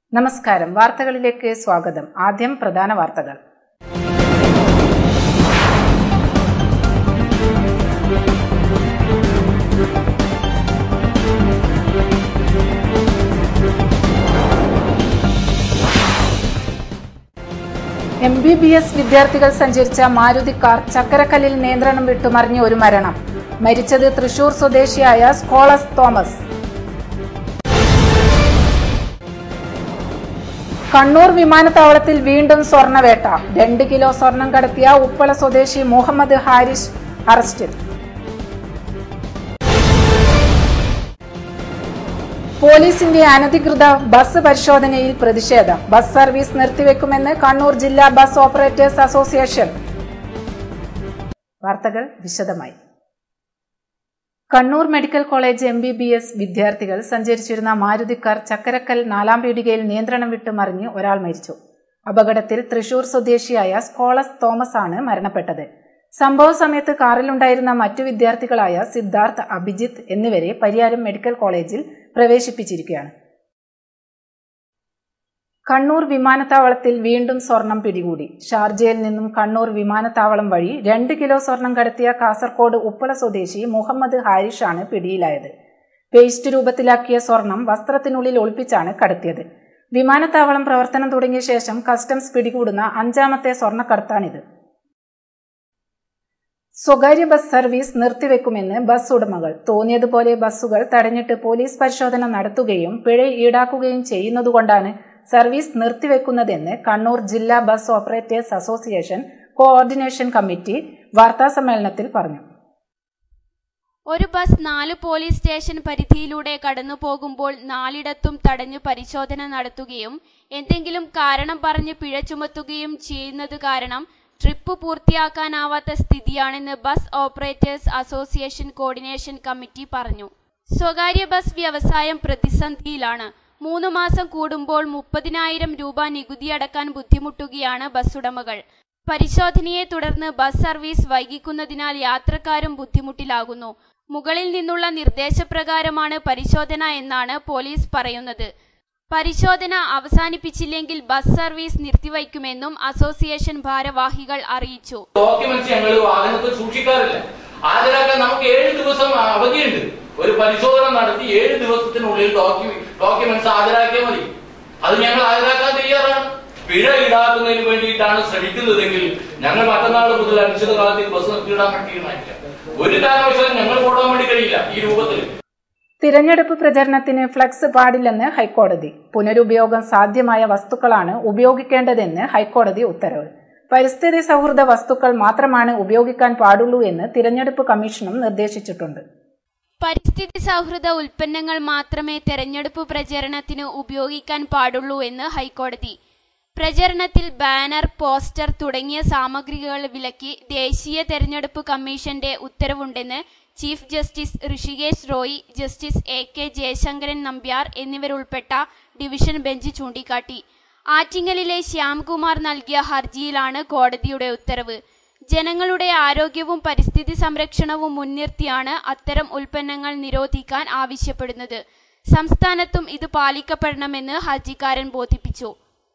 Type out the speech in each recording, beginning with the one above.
നമസ്കാരം വാർത്തകളിലേക്ക് സ്വാഗതം ആദ്യം പ്രധാന വാർത്തകൾ എം ബി ബി എസ് വിദ്യാർത്ഥികൾ സഞ്ചരിച്ച മാരുതി കാർ ചക്കരക്കല്ലിൽ നിയന്ത്രണം വിട്ടുമറിഞ്ഞ് ഒരു മരണം മരിച്ചത് തൃശൂർ സ്വദേശിയായ സ്കോളസ് തോമസ് കണ്ണൂർ വിമാനത്താവളത്തിൽ വീണ്ടും സ്വർണവേട്ട രണ്ട് കിലോ സ്വർണം കടത്തിയ ഉപ്പള സ്വദേശി മുഹമ്മദ് ഹാരിഷ് അറസ്റ്റിൽ പോലീസിന്റെ അനധികൃത ബസ് പരിശോധനയിൽ പ്രതിഷേധം ബസ് സർവീസ് നിർത്തിവെക്കുമെന്ന് കണ്ണൂർ ജില്ലാ ബസ് ഓപ്പറേറ്റേഴ്സ് അസോസിയേഷൻ വാർത്തകൾ വിശദമായി Kannur medical college M B B S വിദ്യാർത്ഥികൾ സഞ്ചരിച്ചിരുന്ന മാരുതി കാർ ചക്കരക്കൽ നാലാം പീടികയിൽ നിയന്ത്രണം വിട്ട് മറിഞ്ഞ് ഒരാൾ മരിച്ചു അപകടത്തിൽ തൃശൂർ സ്വദേശിയായ സ്കോളസ് തോമസ് ആണ് മരണപ്പെട്ടത് സംഭവ സമയത്ത് കാറിലുണ്ടായിരുന്ന മറ്റു വിദ്യാർത്ഥികളായ സിദ്ധാർത്ഥ് അഭിജിത്ത് എന്നിവരെ പരിയാരം മെഡിക്കൽ കോളേജിൽ പ്രവേശിപ്പിച്ചിരിക്കുകയാണ് കണ്ണൂർ വിമാനത്താവളത്തിൽ വീണ്ടും സ്വർണം പിടികൂടി ഷാർജയിൽ നിന്നും കണ്ണൂർ വിമാനത്താവളം വഴി രണ്ട് കിലോ സ്വർണം കടത്തിയ കാസർകോട് ഉപ്പള സ്വദേശി മുഹമ്മദ് ഹാരിഷാണ് പിടിയിലായത് പേസ്റ്റ് രൂപത്തിലാക്കിയ സ്വർണം വസ്ത്രത്തിനുള്ളിൽ ഒളിപ്പിച്ചാണ് കടത്തിയത് വിമാനത്താവളം പ്രവർത്തനം തുടങ്ങിയ ശേഷം കസ്റ്റംസ് പിടികൂടുന്ന അഞ്ചാമത്തെ സ്വർണ്ണക്കടത്താണിത് സ്വകാര്യ ബസ് സർവീസ് നിർത്തിവെക്കുമെന്ന് ബസ് ഉടമകൾ തോന്നിയതുപോലെ ബസ്സുകൾ തടഞ്ഞിട്ട് പോലീസ് പരിശോധന നടത്തുകയും പിഴ ഈടാക്കുകയും ചെയ്യുന്നതുകൊണ്ടാണ് സർവീസ് നിർത്തിവെക്കുന്നതെന്ന് കണ്ണൂർ ജില്ലാ bus operators association coordination committee വാർത്താസമ്മേളനത്തിൽ പറഞ്ഞു ഒരു ബസ് നാല് പോലീസ് സ്റ്റേഷൻ പരിധിയിലൂടെ കടന്നു പോകുമ്പോൾ നാലിടത്തും തടഞ്ഞു പരിശോധന നടത്തുകയും എന്തെങ്കിലും കാരണം പറഞ്ഞ് പിഴ ചുമത്തുകയും ചെയ്യുന്നത് കാരണം ട്രിപ്പ് പൂർത്തിയാക്കാനാവാത്ത സ്ഥിതിയാണെന്ന് bus operators association coordination committee പറഞ്ഞു സ്വകാര്യ ബസ് വ്യവസായം പ്രതിസന്ധിയിലാണ് മൂന്ന് മാസം കൂടുമ്പോൾ മുപ്പതിനായിരം രൂപ നികുതി അടക്കാൻ ബുദ്ധിമുട്ടുകയാണ് ബസ് ഉടമകൾ പരിശോധനയെ തുടർന്ന് ബസ് സർവീസ് വൈകിക്കുന്നതിനാൽ യാത്രക്കാരും ബുദ്ധിമുട്ടിലാകുന്നു മുകളിൽ നിന്നുള്ള നിർദ്ദേശപ്രകാരമാണ് പരിശോധന എന്നാണ് പോലീസ് പറയുന്നത് പരിശോധന അവസാനിപ്പിച്ചില്ലെങ്കിൽ ബസ് സർവീസ് നിർത്തിവയ്ക്കുമെന്നും അസോസിയേഷൻ ഭാരവാഹികൾ അറിയിച്ചു ഡോക്യുമെന്റ്സ് ഞങ്ങൾ വാഹനത്തിൽ സൂക്ഷിക്കാറില്ല ഹാജരാക്കാൻ നമുക്ക് ഏഴ് ദിവസം അവധിയുണ്ട് ഒരു പരിശോധന നടത്തി ഏഴ് ദിവസത്തിനുള്ളിൽ ഡോക്യുമെന്റ്സ് ഹാജരാക്കിയാൽ മതി അത് ഞങ്ങൾ ഹാജരാക്കാൻ തയ്യാറാണ് പിഴ ഈടാക്കുന്നതിന് വേണ്ടിയിട്ടാണ് ശ്രമിക്കുന്നതെങ്കിൽ ഞങ്ങൾ മറ്റന്നാൾ മുതൽ അനിശ്ചിതകാലത്തേക്ക് ബസ് നിർത്തിയിടാൻ വേണ്ടി തീരുമാനിക്കാം ഒരു കാരണവശാലും ഞങ്ങൾ പോടാൻ വേണ്ടി കഴിയില്ല ഈ രൂപത്തിൽ തിരഞ്ഞെടുപ്പ് പ്രചരണത്തിന് ഫ്ലക്സ് പാടില്ലെന്ന് ഹൈക്കോടതി പുനരുപയോഗം സാധ്യമായ വസ്തുക്കളാണ് ഉപയോഗിക്കേണ്ടതെന്ന് ഹൈക്കോടതി ഉത്തരവ് പരിസ്ഥിതി സൗഹൃദ വസ്തുക്കൾ മാത്രമാണ് ഉപയോഗിക്കാൻ പാടുള്ളൂ എന്ന് തിരഞ്ഞെടുപ്പ് കമ്മീഷനും നിർദ്ദേശിച്ചിട്ടുണ്ട് പരിസ്ഥിതി സൗഹൃദ ഉൽപ്പന്നങ്ങൾ മാത്രമേ തെരഞ്ഞെടുപ്പ് പ്രചരണത്തിന് ഉപയോഗിക്കാൻ പാടുള്ളൂ എന്ന് ഹൈക്കോടതി പ്രചരണത്തിൽ ബാനർ പോസ്റ്റർ തുടങ്ങിയ സാമഗ്രികൾ വിലക്കി ദേശീയ തെരഞ്ഞെടുപ്പ് കമ്മീഷന്റെ ഉത്തരവുണ്ടെന്ന് chief justice Rishikesh Roy justice A K Jayasankaran Nambiar എന്നിവരുൾപ്പെട്ട ഡിവിഷൻ ബെഞ്ച് ചൂണ്ടിക്കാട്ടി ആറ്റിങ്ങലിലെ ശ്യാംകുമാർ നൽകിയ ഹർജിയിലാണ് കോടതിയുടെ ഉത്തരവ് ജനങ്ങളുടെ ആരോഗ്യവും പരിസ്ഥിതി സംരക്ഷണവും മുൻനിർത്തിയാണ് അത്തരം ഉൽപ്പന്നങ്ങൾ നിരോധിക്കാൻ ആവശ്യപ്പെടുന്നത് സംസ്ഥാനത്തും ഇത് പാലിക്കപ്പെടണമെന്ന് ഹർജിക്കാരൻ ബോധിപ്പിച്ചു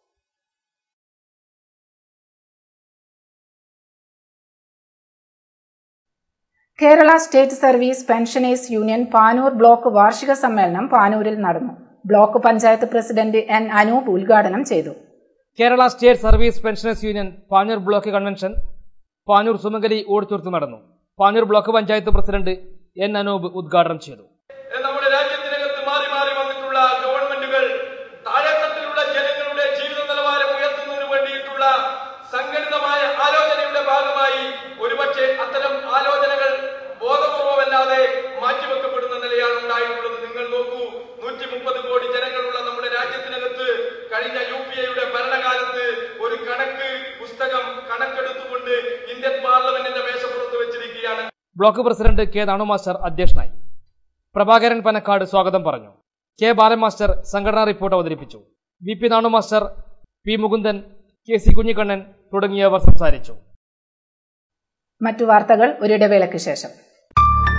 Kerala state service pensioners union Panoor block വാർഷിക സമ്മേളനം പാനൂരിൽ നടന്നു block panchayat president N Anoop ഉദ്ഘാടനം ചെയ്തു Kerala state service pensioners union Panoor block convention Panoor Sumangali ഓടിച്ചുർത്ത് നടന്നു Panoor block panchayat president N Anoop ഉദ്ഘാടനം ചെയ്തു നമ്മുടെ രാജ്യത്തിനകത്ത് മാറി മാറി വന്നിട്ടുള്ള ഗവൺമെന്റുകൾ താഴെത്തട്ടിലുള്ള ജനങ്ങളുടെ ജീവിത നിലവാരം ഉയർത്തുന്നതിന് വേണ്ടിയിട്ടുള്ള സംഘടിതമായ ആലോചനയുടെ ഭാഗമായി ഒരുപക്ഷെ അത്തരം ആലോചനകൾ ബോധപൂർവമല്ലാതെ മാറ്റിവെക്കപ്പെടുന്ന നിലയാണ് ഉണ്ടായിട്ടുള്ളത് നിങ്ങൾ നോക്കൂ നൂറ്റി മുപ്പത് കോടി ജനങ്ങളുള്ള നമ്മുടെ രാജ്യത്തിനകത്ത് കഴിഞ്ഞ യു പി എയുടെ ഭരണകാലത്ത് ഒരു കണക്ക് പുസ്തകം കണക്കെടുത്തുകൊണ്ട് ഇന്ത്യൻ പാർലമെന്റിന്റെ മേശപ്പുറത്ത് വെച്ചിരിക്കുകയാണ് block president K Nanu master അധ്യക്ഷനായി പ്രഭാകരൻ പനക്കാട് സ്വാഗതം പറഞ്ഞു കെ ബാലൻ മാസ്റ്റർ സംഘടനാ റിപ്പോർട്ട് അവതരിപ്പിച്ചു V P Nanu master P Mukundan K C Kunhikannan തുടങ്ങിയവർ സംസാരിച്ചു മറ്റു വാർത്തകൾ ഒരിടവേളയ്ക്ക് ശേഷം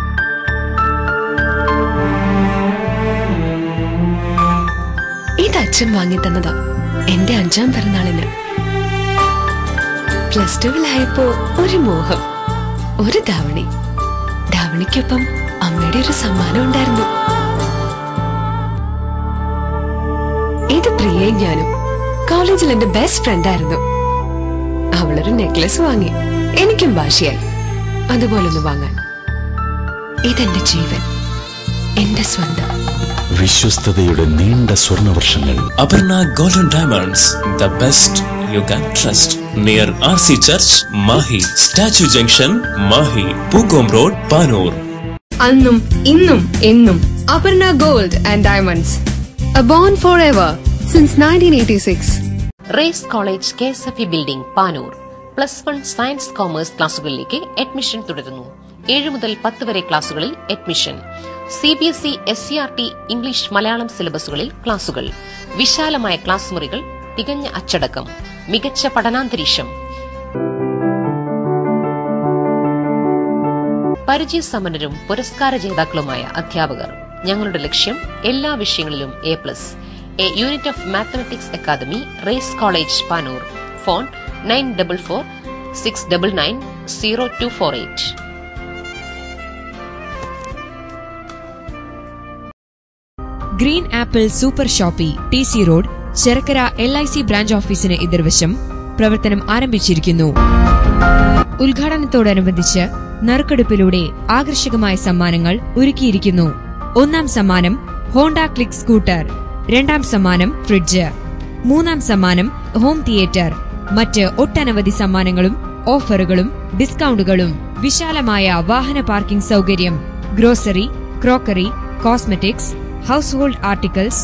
ഇതാ അച്ഛൻ വാങ്ങി തന്നതാ എന്റെ അഞ്ചാം പിറന്നാളിന് പ്ലസ് ടുവിലായപ്പോ ഒരു മോഹം ഒരു ധാവണി ധാവണിക്കൊപ്പം അമ്മയുടെ ഒരു സമ്മാനം ഉണ്ടായിരുന്നു ഇത് പ്രിയയും ഞാനും കോളേജിൽ എന്റെ ബെസ്റ്റ് ഫ്രണ്ട് ആയിരുന്നു അവളൊരു നെക്ലസ് വാങ്ങി എനിക്കും വാശിയായി അതുപോലൊന്ന് വാങ്ങാൻ ഇതെന്റെ ജീവൻ എന്റെ സ്വന്തം വിശ്വസ്തയുടെ നീണ്ട സ്വർണവർഷങ്ങൾ Aparna golden diamonds the best you can trust near R C church Mahe statue junction Mahe Pookkom road Panoor അന്നും ഇന്നും എന്നും Aparna gold and diamonds a bond forever since nineteen eighty six race college K S F E building Panoor plus one science commerce ക്ലാസുകളിലേക്ക് admission തുടരുന്നു ഏഴ് മുതൽ പത്ത് വരെ ക്ലാസുകളിൽ admission C B S E S C R T English Malayalam സിലബസുകളിൽ ക്ലാസുകൾ വിശാലമായ class മുറികൾ തികഞ്ഞ അച്ചടക്കം മികച്ച പഠനാന്തരീക്ഷം പരിചയസമ്പന്നരും പുരസ്കാര ജേതാക്കളുമായ അധ്യാപകർ ഞങ്ങളുടെ ലക്ഷ്യം എല്ലാ വിഷയങ്ങളിലും A plus A unit of mathematics academy race college Panoor phone nine double four six double nine zero two four eight green apple super shoppy T C road Cherakkara L I C branch ഓഫീസിന് എതിർവശം പ്രവർത്തനം ആരംഭിച്ചിരിക്കുന്നു ഉദ്ഘാടനത്തോടനുബന്ധിച്ച് നറുക്കെടുപ്പിലൂടെ ആകർഷകമായ സമ്മാനങ്ങൾ ഒരുക്കിയിരിക്കുന്നു ഒന്നാം സമ്മാനം ഹോണ്ട ക്ലിക്ക് സ്കൂട്ടർ രണ്ടാം സമ്മാനം ഫ്രിഡ്ജ് മൂന്നാം സമ്മാനം ഹോം തിയേറ്റർ മറ്റ് ഒട്ടനവധി സമ്മാനങ്ങളും ഓഫറുകളും ഡിസ്കൗണ്ടുകളും വിശാലമായ വാഹന പാർക്കിംഗ് സൗകര്യം grocery crockery cosmetics household articles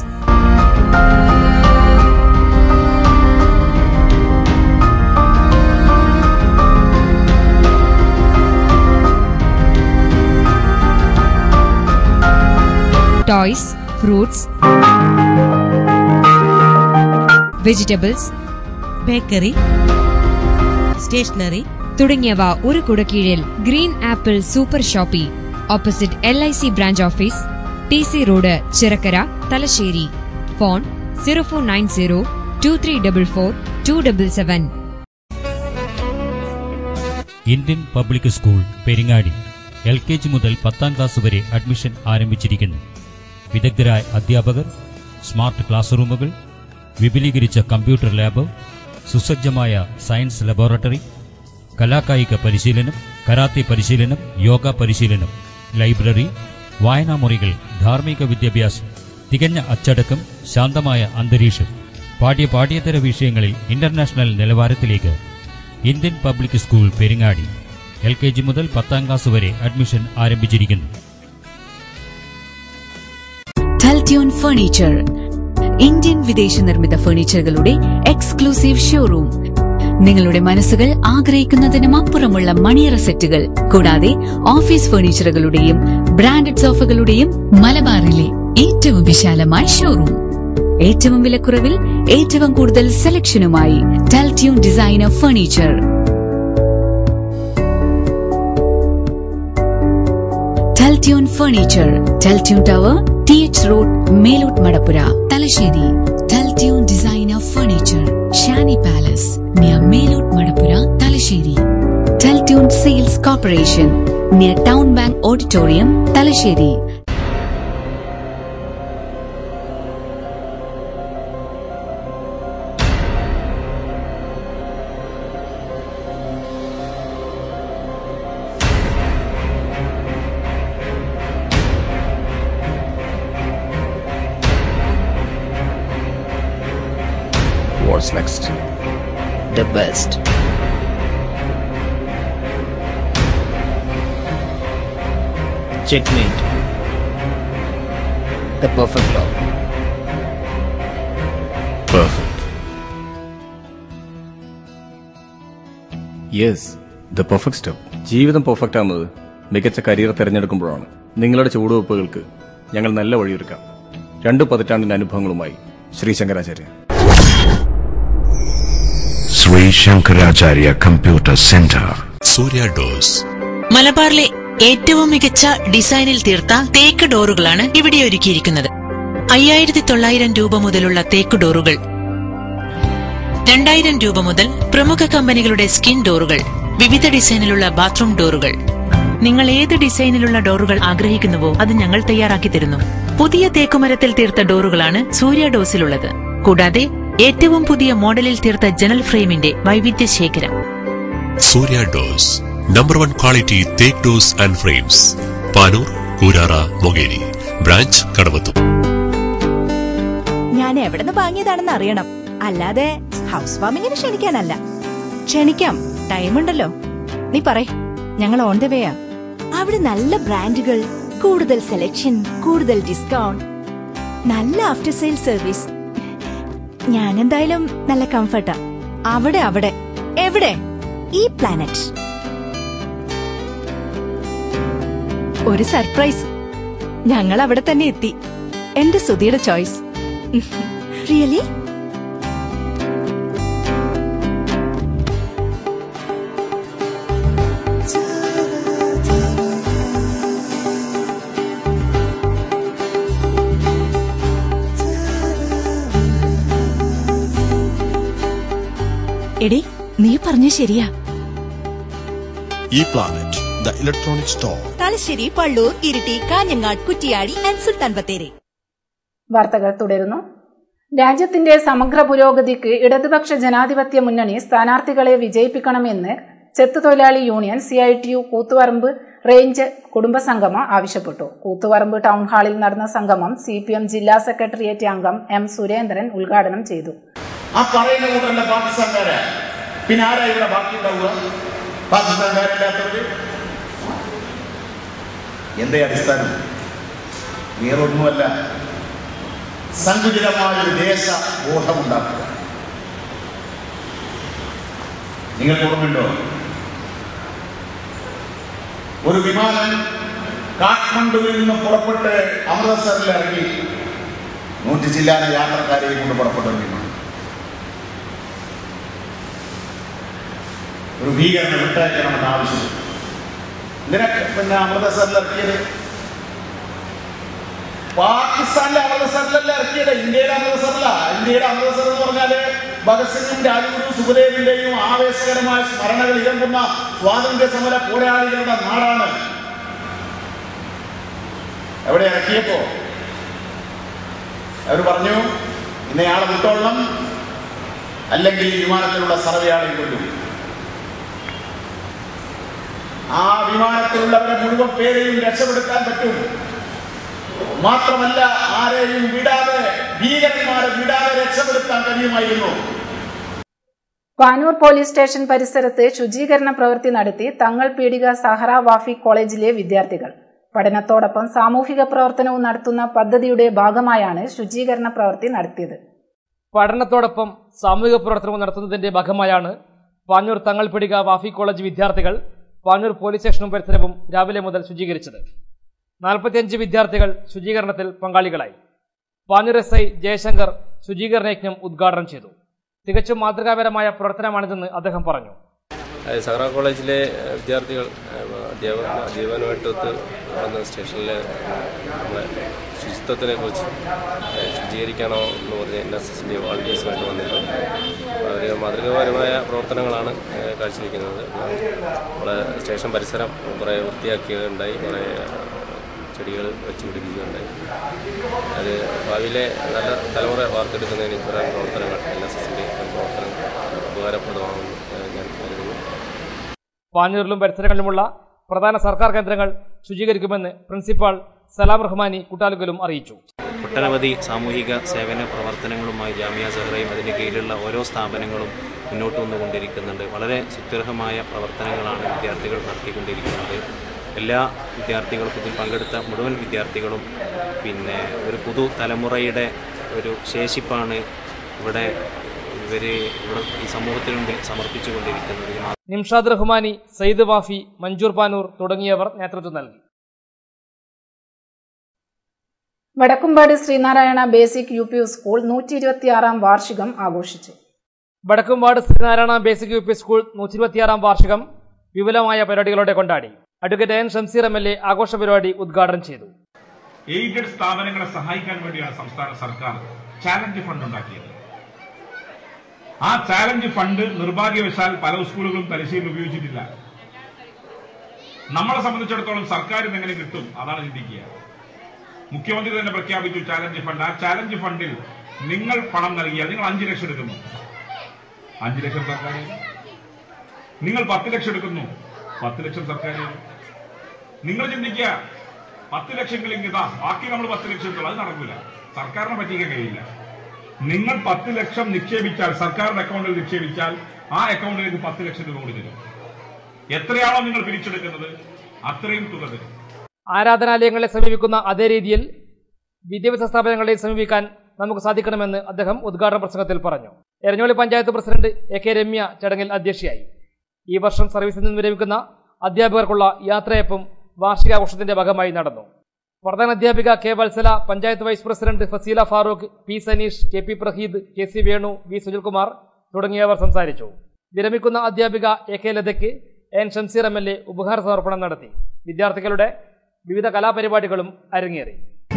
toys fruits vegetables bakery stationery തുടങ്ങിയവ ഒരു കുടക്കീഴിൽ green apple super shoppy opposite L I C branch office T C road Chirakkara Thalassery phone zero four nine zero two three double four two double seven Indian public school Peringadi L K G മുതൽ പത്താം class വരെ admission ആരംഭിച്ചിരിക്കുന്നു വിദഗ്ധരായ അധ്യാപകർ smart class റൂമുകൾ വിപുലീകരിച്ച computer lab സുസജ്ജമായ science laboratory കലാകായിക പരിശീലനം കരാത്തെ പരിശീലനം യോഗ പരിശീലനം ലൈബ്രറി വായനാമുറികൾ ധാർമ്മിക വിദ്യാഭ്യാസം തികഞ്ഞ അച്ചടക്കം ശാന്തമായ അന്തരീക്ഷം പാഠ്യ പാഠ്യേതര വിഷയങ്ങളിൽ ഇന്റർനാഷണൽ നിലവാരത്തിലേക്ക് Indian public school Peringadi L K G മുതൽ പത്താം ക്ലാസ് വരെ അഡ്മിഷൻ ആരംഭിച്ചിരിക്കുന്നു ടൽറ്റ്യൂൺ ഫർണിച്ചർ ഇന്ത്യൻ വിദേശ നിർമ്മിത ഫർണിച്ചറുകളുടെ എക്സ്ക്ലൂസീവ് ഷോറൂം നിങ്ങളുടെ മനസ്സുകൾ ആഗ്രഹിക്കുന്നതിനും അപ്പുറമുള്ള മണിയറ സെറ്റുകൾ കൂടാതെ ഓഫീസ് ഫർണിച്ചറുകളുടെയും ബ്രാൻഡഡ് സോഫകളുടെയും മലബാറിലെ ഏറ്റവും വിശാലമായ ഷോറൂം ഏറ്റവും വിലക്കുറവിൽ ഏറ്റവും കൂടുതൽ സെലക്ഷനുമായി ടൽറ്റ്യൂൺ ഡിസൈനർ ഫർണിച്ചർ ടെൽറ്റ്യൂൺ ഫർണിച്ചർ ടെൽറ്റ്യൂൺ ടവർ ടി എച്ച് റോഡ് മേലോട്ട് മടപ്പുര തലശ്ശേരി ടെൽറ്റ്യൂൺ designer furniture Shani palace near മേലോട്ട് മടപ്പുര തലശ്ശേരി ടെൽറ്റ്യൂൺ sales corporation near town bank auditorium Thalassery What's next? The best. Checkmate. The perfect law. Perfect. Yes the perfect step ജീവിതം പെർഫെക്റ്റ് ആകുന്നത് മികച്ച career തിരഞ്ഞെടുക്കുമ്പോഴാണ് നിങ്ങളുടെ ചുവടുവെപ്പുകൾക്ക് ഞങ്ങൾ നല്ല വഴിയൊരുക്കാം രണ്ട് പതിറ്റാണ്ടിന്റെ അനുഭവങ്ങളുമായി Shri Shankaracharya Shri Shankaracharya computer centre Surya doors മലബാറിലെ ഏറ്റവും മികച്ച ഡിസൈനിൽ തീർത്ത തേക്ക് ഡോറുകളാണ് ഇവിടെ ഒരുക്കിയിരിക്കുന്നത് അയ്യായിരത്തി തൊള്ളായിരം രൂപ മുതലുള്ള തേക്ക് ഡോറുകൾ രണ്ടായിരം രൂപ മുതൽ പ്രമുഖ കമ്പനികളുടെ സ്കിൻ ഡോറുകൾ വിവിധ ഡിസൈനിലുള്ള ബാത്റൂം ഡോറുകൾ നിങ്ങൾ ഏത് ഡിസൈനിലുള്ള ഡോറുകൾ ആഗ്രഹിക്കുന്നുവോ അത് ഞങ്ങൾ തയ്യാറാക്കി തരുന്നു പുതിയ തേക്കുമരത്തിൽ തീർത്ത ഡോറുകളാണ് സൂര്യ ഡോസിലുള്ളത് കൂടാതെ ഏറ്റവും പുതിയ മോഡലിൽ തീർത്ത ജനൽ ഫ്രെയിമിന്റെ വൈവിധ്യ ശേഖരം Surya doors number one quality തേക്ക് doors and frames Panoor Koorara Mokeri branch കടവത്തും ഞാൻ എവിടെ നിന്ന് വാങ്ങിയതാണെന്ന് അറിയണം അല്ലാതെ ഹൗസ് വാമിങ്ങിന് ക്ഷണിക്കാനല്ല ക്ഷണിക്കാം ടൈമുണ്ടല്ലോ നീ പറയ് ഞങ്ങൾ ഓൺ ദ വേയാ അവിടെ നല്ല ബ്രാൻഡുകൾ കൂടുതൽ സെലക്ഷൻ കൂടുതൽ ഡിസ്കൗണ്ട് നല്ല ആഫ്റ്റർ സെയിൽ സർവീസ് ഞാൻ എന്തായാലും നല്ല കംഫർട്ടാ അവിടെ അവിടെ എവിടെ ഈ പ്ലാനറ്റ് ഒരു സർപ്രൈസ് ഞങ്ങൾ അവിടെ തന്നെ എത്തി എന്റെ സുധിയുടെ ചോയ്സ് റിയലി എടി നീ പറഞ്ഞ ശരിയാ ഈ planet the electronic store Thalassery Pallur Iritty Kanhangad Kuttiady and Sultan Bathery വാർത്തകൾ തുടരുന്നു രാജ്യത്തിന്റെ സമഗ്ര പുരോഗതിക്ക് ഇടതുപക്ഷ ജനാധിപത്യ മുന്നണി സ്ഥാനാർത്ഥികളെ വിജയിപ്പിക്കണമെന്ന് ചെത്ത് തൊഴിലാളി union C I T U Koothuparamba range കുടുംബസംഗമം ആവശ്യപ്പെട്ടു കൂത്തുപറമ്പ് ടൗൺ ഹാളിൽ നടന്ന സംഗമം സി പി എം ജില്ലാ സെക്രട്ടേറിയറ്റ് അംഗം എം സുരേന്ദ്രൻ ഉദ്ഘാടനം ചെയ്തു ആ പറയുന്ന കൂട്ടല്ല പാകിസ്ഥാൻകാരാ പിന്നെ ആരാ ഇവിടെ ബാക്കി ഉണ്ടാവുക പാകിസ്ഥാൻകാരില്ലാത്തവര് എന്തേ അടിസ്ഥാനം വേറൊന്നുമല്ല സങ്കുചിതമായ ഒരു ദേശ ബോധമുണ്ടാക്കുക നിങ്ങൾക്ക് ഓർമ്മയുണ്ടോ ഒരു വിമാനം കാഠ്മണ്ഡുവിൽ നിന്ന് പുറപ്പെട്ട് അമൃത്സറിൽ ഇറങ്ങി നൂറ്റി ചില്ലാന യാത്രക്കാരെയും കൊണ്ട് പുറപ്പെട്ട ഒരു വിമാനം ഒരു ഭീകരനെ വിട്ടയക്കണമെന്ന് ആവശ്യപ്പെട്ടു ഇതിനൊക്കെ പിന്നെ അമൃതസറിൽ ഇറക്കിയത് പാകിസ്ഥാനിലെ അമൃതസറിലല്ല ഇറക്കിയത് ഇന്ത്യയിലെ അമൃതസറില ഇന്ത്യയുടെ അമൃതസർ എന്ന് പറഞ്ഞാല് ഭഗത് സിംഗും രാജ്ഗുരു സുഖദേവിന്റെയും ആവേശകരമായ സ്മരണകൾ ഇരമ്പുന്ന സ്വാതന്ത്ര്യ സമര പോരാളികളുടെ നാടാണ് എവിടെ ഇറക്കിയപ്പോ അവർ പറഞ്ഞു ഇന്നയാളെ വിട്ടോളണം അല്ലെങ്കിൽ ഈ വിമാനത്തിലുള്ള സർവയാളെ കൊല്ലും ആ വിമാനത്തിലുള്ളവരെ മുഴുവൻ പേരെയും രക്ഷപ്പെടുത്താൻ പറ്റും മാത്രമല്ല ആരെയും വിടാതെ ഭീകരന്മാരെ വിടാതെ രക്ഷപ്പെടുത്താൻ കഴിയുമായിരുന്നു പാനൂർ പോലീസ് സ്റ്റേഷൻ പരിസരത്ത് ശുചീകരണ പ്രവൃത്തി നടത്തി തങ്ങൾ പീടിക സഹറ വാഫി കോളേജിലെ വിദ്യാർത്ഥികൾ പഠനത്തോടൊപ്പം സാമൂഹിക പ്രവർത്തനവും നടത്തുന്ന പദ്ധതിയുടെ ഭാഗമായാണ് ശുചീകരണ പ്രവൃത്തി നടത്തിയത് പഠനത്തോടൊപ്പം സാമൂഹിക പ്രവർത്തനവും നടത്തുന്നതിന്റെ ഭാഗമായാണ് പാഞ്ഞൂർ തങ്ങൾപിടിക വാഫി കോളേജ് വിദ്യാർത്ഥികൾ പാഞ്ഞൂർ പോലീസ് സ്റ്റേഷനും പരിസരവും രാവിലെ മുതൽ ശുചീകരിച്ചത് നാൽപ്പത്തിയഞ്ച് വിദ്യാർത്ഥികൾ ശുചീകരണത്തിൽ പങ്കാളികളായി പാഞ്ഞൂർ എസ് ഐ ജയശങ്കർ ശുചീകരണ യജ്ഞം ഉദ്ഘാടനം ചെയ്തു തികച്ചും മാതൃകാപരമായ പ്രവർത്തനമാണിതെന്ന് അദ്ദേഹം പറഞ്ഞു സഹറ കോളേജിലെ വിദ്യാർത്ഥികൾ അധ്യാപക അധ്യാപനമായിട്ടൊത്ത് വന്ന സ്റ്റേഷനിൽ നമ്മളെ ശുചിത്വത്തിനെ കുറിച്ച് ശുചീകരിക്കണോ എന്ന് പറഞ്ഞ് എൻ എസ് എസിൻ്റെ വോളണ്ടിയേഴ്സുമായിട്ട് വന്നിരുന്നു അവർ മാതൃകാപരമായ പ്രവർത്തനങ്ങളാണ് കാഴ്ചവെക്കുന്നത് നമ്മളെ സ്റ്റേഷൻ പരിസരം കുറേ വൃത്തിയാക്കിയുണ്ടായി കുറേ ചെടികൾ വെച്ച് പിടിപ്പിക്കുകയുണ്ടായി അത് ഭാവിയിലെ നല്ല തലമുറ വാർത്തെടുക്കുന്നതിന് ഇത്തരം പ്രവർത്തനങ്ങൾ എൻ എസ് എസിൻ്റെ പ്രവർത്തനങ്ങൾ ഉപകാരപ്രദമാകുമെന്ന് ഞാൻ കരുതുന്നു പാഞ്ഞൂരിലും പരിസരങ്ങളിലുമുള്ള പ്രധാന സർക്കാർ കേന്ദ്രങ്ങൾ ശുചീകരിക്കുമെന്ന് പ്രിൻസിപ്പാൾ സലാം റഹ്മാനി കുട്ടാലുകലും അറിയിച്ചു ഒട്ടനവധി സാമൂഹിക സേവന പ്രവർത്തനങ്ങളുമായി ജാമ്യ സഹറയും അതിൻ്റെ കീഴിലുള്ള ഓരോ സ്ഥാപനങ്ങളും മുന്നോട്ട് വന്നുകൊണ്ടിരിക്കുന്നുണ്ട് വളരെ സുത്യർഹമായ പ്രവർത്തനങ്ങളാണ് വിദ്യാർത്ഥികൾ നടത്തിക്കൊണ്ടിരിക്കുന്നത് എല്ലാ വിദ്യാർത്ഥികൾക്കും ഇതിൽ പങ്കെടുത്ത മുഴുവൻ വിദ്യാർത്ഥികളും പിന്നെ ഒരു പുതു തലമുറയുടെ ഒരു ശേഷിപ്പാണ് ഇവിടെ ഇവർ ഇവിടെ ഈ സമൂഹത്തിന് മുമ്പിൽ സമർപ്പിച്ചുകൊണ്ടിരിക്കുന്നത് നിംഷാദ് റഹ്മാനി സയ്യിദ് വാഫി മഞ്ജൂർ പാനൂർ തുടങ്ങിയവർ നേതൃത്വം നൽകി Vadakkumpad Sreenarayana basic U P school നൂറ്റി ഇരുപത്തിയാറാം വാർഷികം ആഘോഷിച്ചു Vadakkumpad Sreenarayana basic U P school നൂറ്റി ഇരുപത്തിയാറാം വാർഷികം വിപുലമായ പരിപാടികളോടെ കൊണ്ടാടി advocate N Shamseer M L A ആഘോഷ പരിപാടി ഉദ്ഘാടനം ചെയ്തു എയ്ഡഡ് സ്ഥാപനങ്ങളെ സഹായിക്കാൻ വേണ്ടിയാണ് സംസ്ഥാന സർക്കാർ ചാലഞ്ച് ഫണ്ട് ഉണ്ടാക്കിയത് ആ ചാലഞ്ച് ഫണ്ട് നിർഭാഗ്യവശാൽ പല സ്കൂളുകളും തലശ്ശേരിയിൽ ഉപയോഗിച്ചിട്ടില്ല നമ്മളെ സംബന്ധിച്ചിടത്തോളം സർക്കാർ എങ്ങനെ കിട്ടും അതാണ് ചിന്തിക്കുക മുഖ്യമന്ത്രി തന്നെ പ്രഖ്യാപിച്ചു ചാലഞ്ച് ഫണ്ട് ആ ചാലഞ്ച് ഫണ്ടിൽ നിങ്ങൾ പണം നൽകിയാൽ നിങ്ങൾ അഞ്ചു ലക്ഷം എടുക്കുന്നു അഞ്ചു ലക്ഷം സർക്കാർ നിങ്ങൾ പത്ത് ലക്ഷം എടുക്കുന്നു പത്ത് ലക്ഷം സർക്കാർ നിങ്ങൾ ചിന്തിക്കുക പത്ത് ലക്ഷമെങ്കിലും ഇതാ ബാക്കി നമ്മൾ പത്ത് ലക്ഷം എടുത്തോളൂ അത് നടക്കില്ല സർക്കാരിനെ പറ്റിക്കാൻ കഴിയില്ല നിങ്ങൾ പത്ത് ലക്ഷം നിക്ഷേപിച്ചാൽ സർക്കാരിന്റെ അക്കൗണ്ടിൽ നിക്ഷേപിച്ചാൽ ആ അക്കൗണ്ടിലേക്ക് പത്ത് ലക്ഷം രൂപ കൂടി തരും എത്രയാണോ നിങ്ങൾ പിരിച്ചെടുക്കുന്നത് അത്രയും തുക തരും ആരാധനാലയങ്ങളെ സമീപിക്കുന്ന അതേ രീതിയിൽ വിദ്യാഭ്യാസ സ്ഥാപനങ്ങളെ സമീപിക്കാൻ നമുക്ക് സാധിക്കണമെന്ന് അദ്ദേഹം ഉദ്ഘാടന പ്രസംഗത്തിൽ പറഞ്ഞു Eranholi panchayat president A K Ramya ചടങ്ങിൽ അധ്യക്ഷയായി ഈ വർഷം സർവീസിൽ നിന്ന് വിരമിക്കുന്ന അധ്യാപകർക്കുള്ള യാത്രയപ്പും വാർഷികാഘോഷത്തിന്റെ ഭാഗമായി നടന്നു പ്രധാന അധ്യാപിക K Valsala panchayat vice president Fazeela Farooq P Saneesh K P Praheed K C Venu V Sunilkumar തുടങ്ങിയവർ സംസാരിച്ചു വിരമിക്കുന്ന അധ്യാപിക എ കെ ലതയ്ക്ക് N Shamseer M L A ഉപഹാര സമർപ്പണം നടത്തി വിദ്യാർത്ഥികളുടെ വിവിധ കലാപരിപാടികളും അരങ്ങേറി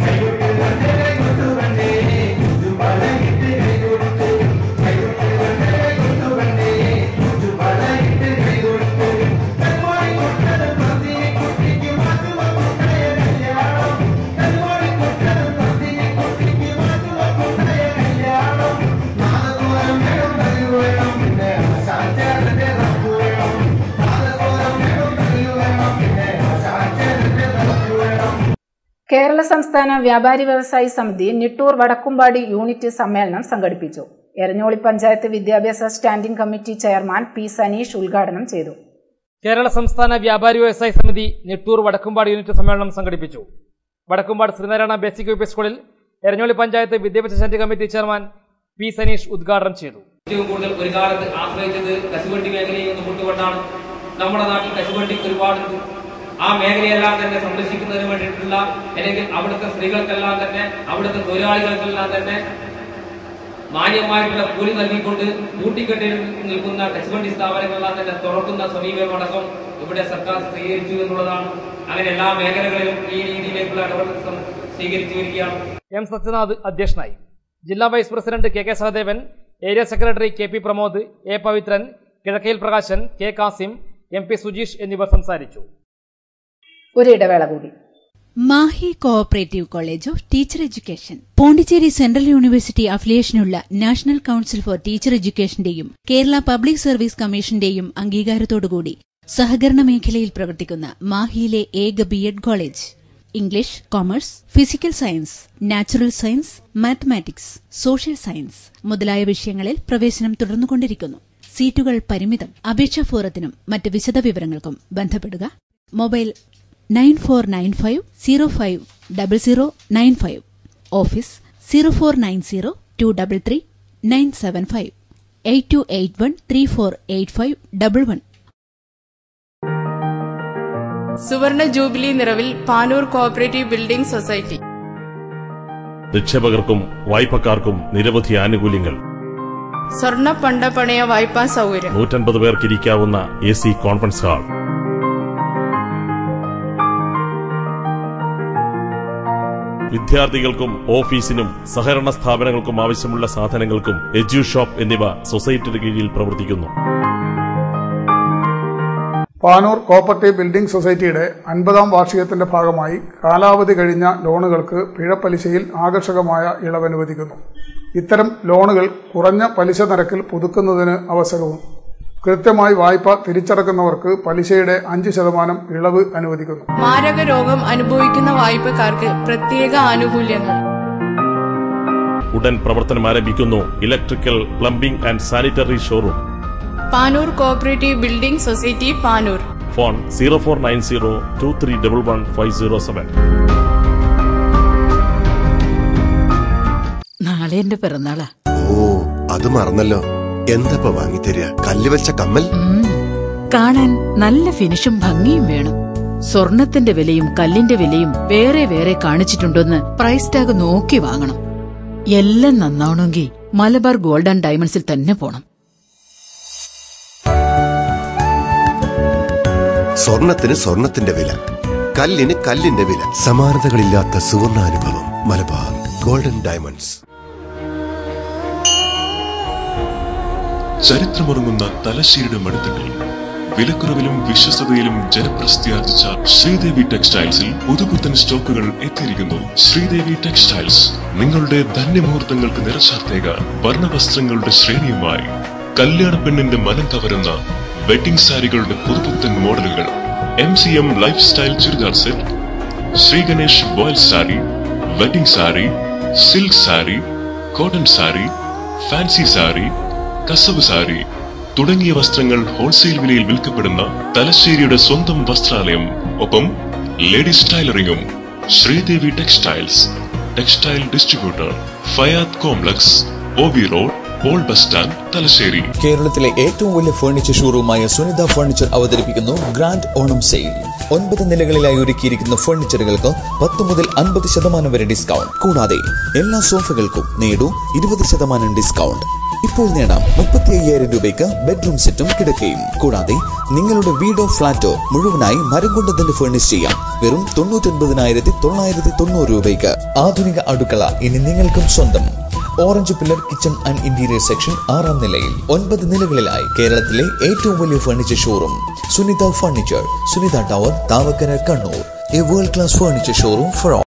കേരള സംസ്ഥാന വ്യാപാരി വ്യവസായി സമിതി നിട്ടൂർ വടക്കുംപാടി യൂണിറ്റ് സമ്മേളനം സംഘടിപ്പിച്ചു എരഞ്ഞോളി പഞ്ചായത്ത് വിദ്യാഭ്യാസ standing committee chairman P Saneesh ഉദ്ഘാടനം ചെയ്തു കേരള സംസ്ഥാന വ്യാപാരി വ്യവസായ സമിതി നെട്ടൂർ വടക്കുംപാട് യൂണിറ്റ് സമ്മേളനം സംഘടിപ്പിച്ചു Vadakkumpad Sreenarayana basic U P സ്കൂളിൽ എരഞ്ഞോളി പഞ്ചായത്ത് വിദ്യാഭ്യാസ standing committee chairman P Saneesh ഉദ്ഘാടനം ചെയ്തു ഏറ്റവും കൂടുതൽ ഒരു കാലത്ത് ആശ്രയിച്ചത് കശുവണ്ടി മേഖലയിൽ നിന്ന് കൊണ്ടുകൊണ്ടാണ് നമ്മുടെ നാട്ടിൽ കശുവണ്ടി ഒരുപാടുണ്ട് ആ മേഖലയെല്ലാം തന്നെ സംരക്ഷിക്കുന്നതിന് വേണ്ടിയിട്ടുള്ള അല്ലെങ്കിൽ അവിടുത്തെ സ്ത്രീകൾക്കെല്ലാം തന്നെ അവിടുത്തെ തൊഴിലാളികൾക്കെല്ലാം തന്നെ മാന്യമായിട്ടുള്ള കൂലി നൽകിക്കൊണ്ട് കൂട്ടിക്കെട്ടി നിൽക്കുന്ന കശുവണ്ടി സ്ഥാപനങ്ങളെല്ലാം തന്നെ തുറക്കുന്ന സമീപനമടക്കം ഇവിടെ സർക്കാർ സ്വീകരിച്ചു എന്നുള്ളതാണ് അങ്ങനെ എല്ലാ മേഖലകളിലും ഈ രീതിയിലേക്കുള്ള ഇടപെടൽ സ്വീകരിച്ചു വരികയാണ് എം സത്യനാഥ് അധ്യക്ഷനായി ജില്ലാ vice president K K Sahadevan area secretary K P Pramod A Pavithran Kizhakkayil Prakashan K Kasim M P Sujeesh എന്നിവർ സംസാരിച്ചു ഒരു ഇടവേള കൂടി Mahe cooperative college of teacher education Pondicherry central university അഫിലിയേഷനുള്ള നാഷണൽ കൌൺസിൽ ഫോർ ടീച്ചർ എഡ്യൂക്കേഷന്റെയും കേരള പബ്ലിക് സർവീസ് കമ്മീഷന്റെയും അംഗീകാരത്തോടുകൂടി സഹകരണ മേഖലയിൽ പ്രവർത്തിക്കുന്ന മാഹിയിലെ ഏക B Ed college English commerce physical science natural science mathematics social science മുതലായ വിഷയങ്ങളിൽ പ്രവേശനം തുടർന്നുകൊണ്ടിരിക്കുന്നു സീറ്റുകൾ പരിമിതം അപേക്ഷാ ഫോറത്തിനും മറ്റ് വിശദവിവരങ്ങൾക്കും ബന്ധപ്പെടുക mobile nine four nine five zero five double zero nine five office zero four nine zero two double three nine seven five eight two eight one three four eight five double one സുവർണ jubilee നിറവിൽ Panoor cooperative building society നിക്ഷേപകർക്കും വായ്പക്കാർക്കും നിരവധി ആനുകൂല്യങ്ങൾ സ്വർണ്ണ പണ്ട പണയ വായ്പാ സൗകര്യം നൂറ്റൻപത് പേർക്ക് ഇരിക്കാവുന്ന എ സി കോൺഫറൻസ് ഹാൾ വിദ്യാർത്ഥികൾക്കും ഓഫീസിനും സഹകരണ സ്ഥാപനങ്ങൾക്കും ആവശ്യമുള്ള സാധനങ്ങൾക്കും എജ്യു ഷോപ്പ് എന്നിവ സൊസൈറ്റിയുടെ കീഴിൽ പ്രവർത്തിക്കുന്നു പാനൂർ കോപ്പറേറ്റീവ് ബിൽഡിംഗ് സൊസൈറ്റിയുടെ അൻപതാം വാർഷികത്തിന്റെ ഭാഗമായി കാലാവധി കഴിഞ്ഞ ലോണുകൾക്ക് പിഴപ്പലിശയിൽ ആകർഷകമായ ഇളവ് അനുവദിക്കുന്നു ഇത്തരം ലോണുകൾ കുറഞ്ഞ പലിശ നിരക്കിൽ പുതുക്കുന്നതിന് അവസരവും കൃത്യമായി വായ്പ തിരിച്ചടക്കുന്നവർക്ക് പലിശയുടെ അഞ്ച് ശതമാനം ഇളവ് അനുവദിക്കുന്നു മാരക രോഗം അനുഭവിക്കുന്ന വായ്പക്കാർക്ക് പ്രത്യേക ആനുകൂല്യങ്ങൾ ഉടൻ പ്രവർത്തനം ആരംഭിക്കുന്നു electrical plumbing and sanitary showroom Panoor cooperative building society Panoor phone zero four nine zero two three double one five zero seven നാളെ എന്റെ പിറന്നാളാ ഓ അത് മറന്നല്ലോ എന്തപ്പ വാങ്ങിത്തരിക കല്ല് വെച്ച കമ്മൽ ഉം. കാണാൻ നല്ല ഫിനിഷും ഭംഗിയും വേണം സ്വർണത്തിന്റെ വിലയും കല്ലിന്റെ വിലയും വേറെ വേറെ കാണിച്ചിട്ടുണ്ടോന്ന് പ്രൈസ് ടാഗ് നോക്കി വാങ്ങണം എല്ലാം നന്നാവണമെങ്കിൽ മലബാർ ഗോൾഡ് ആൻഡ് ഡയമണ്ട്സിൽ തന്നെ പോണം സ്വർണത്തിന് സ്വർണത്തിന്റെ വില കല്ലിന് കല്ലിന്റെ വില സമാനതകളില്ലാത്ത സുവർണാനുഭവം മലബാർ ഗോൾഡൻ ഡയമണ്ട്സ് ചരിത്രമുറങ്ങുന്ന തലശ്ശേരിയുടെ മടുത്തട്ടിൽ വിലക്കുറവിലും വിശ്വസ്തതയിലും ജനപ്രസിദ്ധിയാർജിച്ച ശ്രീദേവി ടെക്സ്റ്റൈൽസിൽ പുതുപുത്തൻ സ്റ്റോക്കുകൾ എത്തിയിരിക്കുന്നു ശ്രീദേവി ടെക്സ്റ്റൈൽസ് നിങ്ങളുടെ ധന്യമുഹൂർത്തങ്ങൾക്ക് നിറച്ചാർത്തേകാൻ വർണ്ണവസ്ത്രങ്ങളുടെ ശ്രേണിയുമായി കല്യാണ പെണ്ണിന്റെ മനം കവരുന്ന വെഡിംഗ് സാരികളുടെ പുതുപുത്തൻ മോഡലുകൾ M C M lifestyle churidar set Shri Ganesh voile sari wedding sari silk sari cotton sari fancy sari കസവ് സാരി തുടങ്ങിയ വസ്ത്രങ്ങൾ ഹോൾസെയിൽ വിലയിൽ വിൽക്കപ്പെടുന്ന തലശ്ശേരിയുടെ സ്വന്തം വസ്ത്രാലയം ഒപ്പം ലേഡീസ് ടൈലറിംഗും Sreedevi textiles textile distributor Fayad complex O V road പോൾ ബസ് സ്റ്റാൻഡ് തലശ്ശേരി കേരളത്തിലെ ഏറ്റവും വലിയ ഫർണിച്ചർ ഷോറൂമായ സുനിത ഫർണിച്ചർ അവതരിപ്പിക്കുന്നു ഗ്രാൻഡ് ഓണം സെയിൽ ഒൻപത് നിലകളിലായി ഒരുക്കിയിരിക്കുന്ന ഫർണിച്ചറുകൾക്ക് പത്ത് മുതൽ അൻപത് ശതമാനം വരെ ഡിസ്കൗണ്ട് കൂടാതെ എല്ലാ സോഫകൾക്കും നേടൂ ഇരുപത് ശതമാനം ഡിസ്കൗണ്ട് ഇപ്പോൾ നേടാം മുപ്പത്തി അയ്യായിരം രൂപയ്ക്ക് ബെഡ്റൂം സെറ്റും കിടക്കയും കൂടാതെ നിങ്ങളുടെ വീടോ ഫ്ളാറ്റോ മുഴുവനായി മരം കൊണ്ട് തന്നെ ഫർണിഷ് ചെയ്യാം വെറും തൊണ്ണൂറ്റൊൻപതിനായിരത്തി തൊള്ളായിരത്തി തൊണ്ണൂറ് രൂപയ്ക്ക് ആധുനിക അടുക്കള ഇനി നിങ്ങൾക്കും സ്വന്തം orange pillar kitchen and interior section ആറാം നിലയിൽ ഒൻപത് നിലകളിലായി കേരളത്തിലെ ഏറ്റവും വലിയ furniture showroom Sunitha furniture Sunitha tower Thavakkara Kannur a world class furniture showroom for all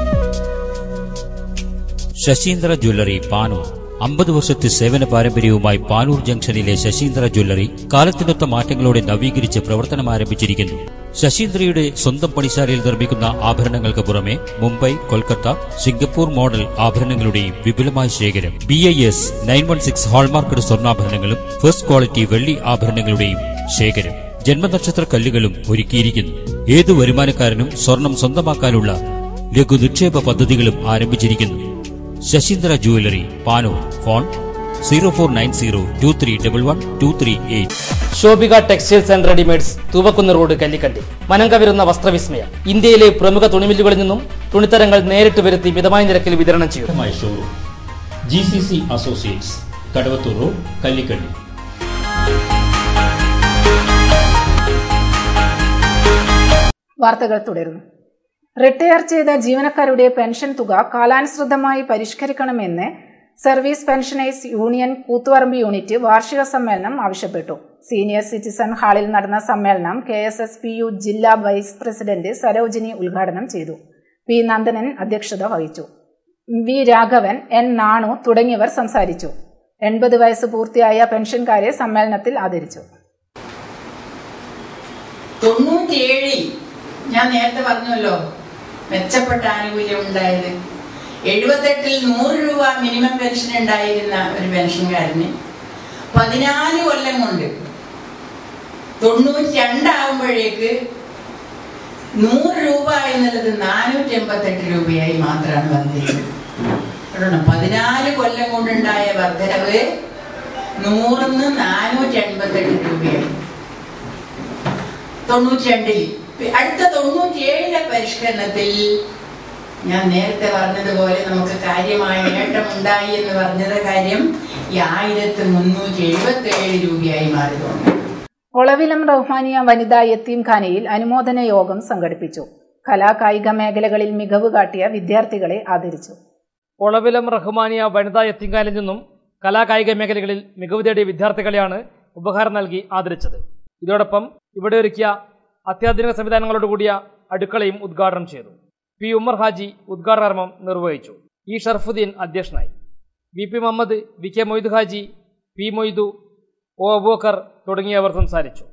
Sasheendra jewellery Panoor അമ്പത് വർഷത്തെ സേവന പാരമ്പര്യവുമായി പാനൂർ ജംഗ്ഷനിലെ ശശീന്ദ്ര ജ്വല്ലറി കാലത്തിനൊത്ത മാറ്റങ്ങളോടെ നവീകരിച്ച് പ്രവർത്തനം ആരംഭിച്ചിരിക്കുന്നു ശശീന്ദ്രയുടെ സ്വന്തം പണിശാലയിൽ നിർമ്മിക്കുന്ന ആഭരണങ്ങൾക്ക് പുറമെ മുംബൈ കൊൽക്കത്ത സിംഗപ്പൂർ മോഡൽ ആഭരണങ്ങളുടെയും വിപുലമായ ശേഖരം B I S nine one six hallmarked സ്വർണ്ണാഭരണങ്ങളും ഫസ്റ്റ് ക്വാളിറ്റി വെള്ളി ആഭരണങ്ങളുടെയും ശേഖരം ജന്മനക്ഷത്ര കല്ലുകളും ഒരുക്കിയിരിക്കുന്നു ഏതു വരുമാനക്കാരനും സ്വർണം സ്വന്തമാക്കാനുള്ള ലഘു നിക്ഷേപ പദ്ധതികളും ആരംഭിച്ചിരിക്കുന്നു Sasheendra jewellery Panoor phone zero four nine zero two three double one two three eight Shobhika textiles and readymades Thuvakkunnu road Kallikandi മനം കവരുന്ന വസ്ത്രവിസ്മയം ഇന്ത്യയിലെ പ്രമുഖ തുണിമില്ലുകളിൽ നിന്നും തുണിത്തരങ്ങൾ നേരിട്ട് വരുത്തി മിതമായ നിരക്കിൽ വിതരണം ചെയ്യും showroom G C C associates Kadavathur road Kallikandi വാർത്തകൾ തുടരുന്നു റിട്ടയർ ചെയ്ത ജീവനക്കാരുടെ പെൻഷൻ തുക കാലാനുസൃതമായി പരിഷ്കരിക്കണമെന്ന് service pensioners union Koothuparamba unit വാർഷിക സമ്മേളനം ആവശ്യപ്പെട്ടു സീനിയർ സിറ്റിസൺ ഹാളിൽ നടന്ന സമ്മേളനം K S S P U ജില്ലാ വൈസ് പ്രസിഡന്റ് സരോജിനി ഉദ്ഘാടനം ചെയ്തു പി നന്ദനൻ അധ്യക്ഷത വഹിച്ചു വി രാഘവൻ എൻ നാണു തുടങ്ങിയവർ സംസാരിച്ചു എൺപത് വയസ്സ് പൂർത്തിയായ പെൻഷൻകാരെ സമ്മേളനത്തിൽ ആദരിച്ചു തൊണ്ണൂറ്റിയേഴിൽ ഞാൻ നേരത്തെ പറഞ്ഞല്ലോ മെച്ചപ്പെട്ട ആനുകൂല്യം ഉണ്ടായത് എഴുപത്തെട്ടിൽ നൂറ് രൂപ മിനിമം പെൻഷൻ ഉണ്ടായിരുന്ന ഒരു പെൻഷൻകാരന് പതിനാല് കൊല്ലം കൊണ്ട് തൊണ്ണൂറ്റി രണ്ടാകുമ്പോഴേക്ക് നൂറ് രൂപ എന്നുള്ളത് നാനൂറ്റി എൺപത്തെട്ട് രൂപയായി മാത്രമാണ് വർദ്ധിച്ചത് കാരണം പതിനാല് കൊല്ലം കൊണ്ടുണ്ടായ വർധനവ് നൂറിന്ന് നാനൂറ്റി എൺപത്തെട്ട് രൂപയായി തൊണ്ണൂറ്റി രണ്ടിൽ അടുത്ത തൊണ്ണൂറ്റിയേഴിലെ പരിഷ്കരണത്തിൽ ഞാൻ നേരത്തെ പറഞ്ഞതുപോലെ നമുക്ക് കാര്യമായ നേട്ടം ഉണ്ടായി എന്ന് പറഞ്ഞത് കാര്യം ഈ ആയിരത്തി മുന്നൂറ്റി എഴുപത്തി ഏഴ് രൂപയായി മാറിയിട്ടുണ്ട് ഒളവിലം റഹ്മാനിയ വനിതാ യത്തീംഖാനയിൽ അനുമോദന യോഗം സംഘടിപ്പിച്ചു കലാ കായിക മേഖലകളിൽ മികവ് കാട്ടിയ വിദ്യാർത്ഥികളെ ആദരിച്ചു ഒളവിലം റഹ്മാനിയ വനിതാ എത്തിങ്കാലിൽ നിന്നും കലാകായിക മേഖലകളിൽ മികവ് നേടിയ വിദ്യാർത്ഥികളെയാണ് ഉപഹാരം നൽകി ആദരിച്ചത് ഇതോടൊപ്പം ഇവിടെ ഒരുക്കിയ അത്യാധുനിക സംവിധാനങ്ങളോട് കൂടിയ അടുക്കളയും ഉദ്ഘാടനം ചെയ്തു പി ഉമ്മർ ഹാജി ഉദ്ഘാടന കർമ്മം നിർവഹിച്ചു ഇ ഷർഫുദ്ദീൻ അധ്യക്ഷനായി V P Muhammad V K Moid Haji P Moidu O Abookkar തുടങ്ങിയവർ സംസാരിച്ചു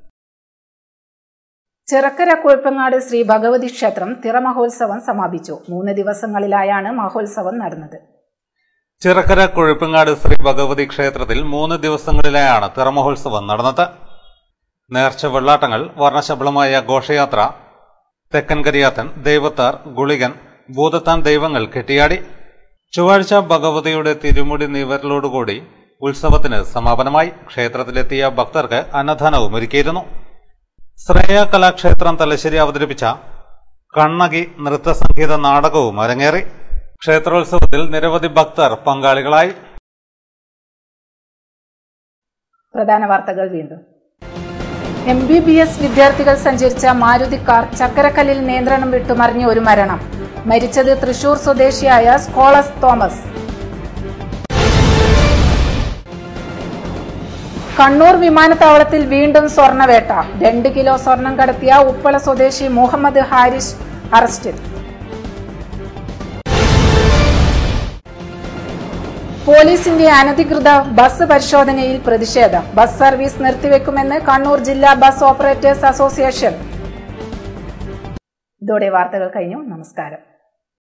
ചിറക്കര കുഴപ്പങ്ങാട് ശ്രീ ഭഗവതി ക്ഷേത്രം തിറമഹോത്സവം സമാപിച്ചു മൂന്ന് ദിവസങ്ങളിലായാണ് മഹോത്സവം നടന്നത് ചിറക്കര കൊഴുപ്പങ്ങാട് ശ്രീ ഭഗവതി ക്ഷേത്രത്തിൽ മൂന്ന് ദിവസങ്ങളിലായാണ് തിറമഹോത്സവം നടന്നത് നേർച്ച വെള്ളാട്ടങ്ങൾ വർണ്ണശബളമായ ഘോഷയാത്ര തെക്കൻ കരിയാത്തൻ ദൈവത്താർ ഗുളികൻ ഭൂതത്താൻ ദൈവങ്ങൾ കെട്ടിയാടി ചൊവ്വാഴ്ച ഭഗവതിയുടെ തിരുമുടി നിവരലോടുകൂടി ഉത്സവത്തിന് സമാപനമായി ക്ഷേത്രത്തിലെത്തിയ ഭക്തർക്ക് അന്നദാനവും ഒരുക്കിയിരുന്നു ശ്രേയ കലാക്ഷേത്രം തലശ്ശേരി അവതരിപ്പിച്ച കണ്ണകി നൃത്തസംഗീത നാടകവും അരങ്ങേറി ക്ഷേത്രോത്സവത്തിൽ നിരവധി ഭക്തർ പങ്കാളികളായി പ്രധാന വാർത്തകൾ വീണ്ടും എം ബി ബി എസ് വിദ്യാർത്ഥികൾ സഞ്ചരിച്ച മാരുതി കാർ ചക്കരക്കല്ലിൽ നിയന്ത്രണം വിട്ടുമറിഞ്ഞ് ഒരു മരണം മരിച്ചത് തൃശൂർ സ്വദേശിയായ സ്കോളസ് തോമസ് കണ്ണൂർ വിമാനത്താവളത്തിൽ വീണ്ടും സ്വർണവേട്ട രണ്ട് കിലോ സ്വർണം കടത്തിയ ഉപ്പള സ്വദേശി മുഹമ്മദ് ഹാരിഷ് അറസ്റ്റിൽ പോലീസിന്റെ അനധികൃത ബസ് പരിശോധനയിൽ പ്രതിഷേധം ബസ് സർവീസ് നിർത്തിവെക്കുമെന്ന് കണ്ണൂർ ജില്ലാ ബസ് ഓപ്പറേറ്റേഴ്സ് അസോസിയേഷൻ ഇതോടെ വാർത്തകൾ കഴിഞ്ഞു നമസ്കാരം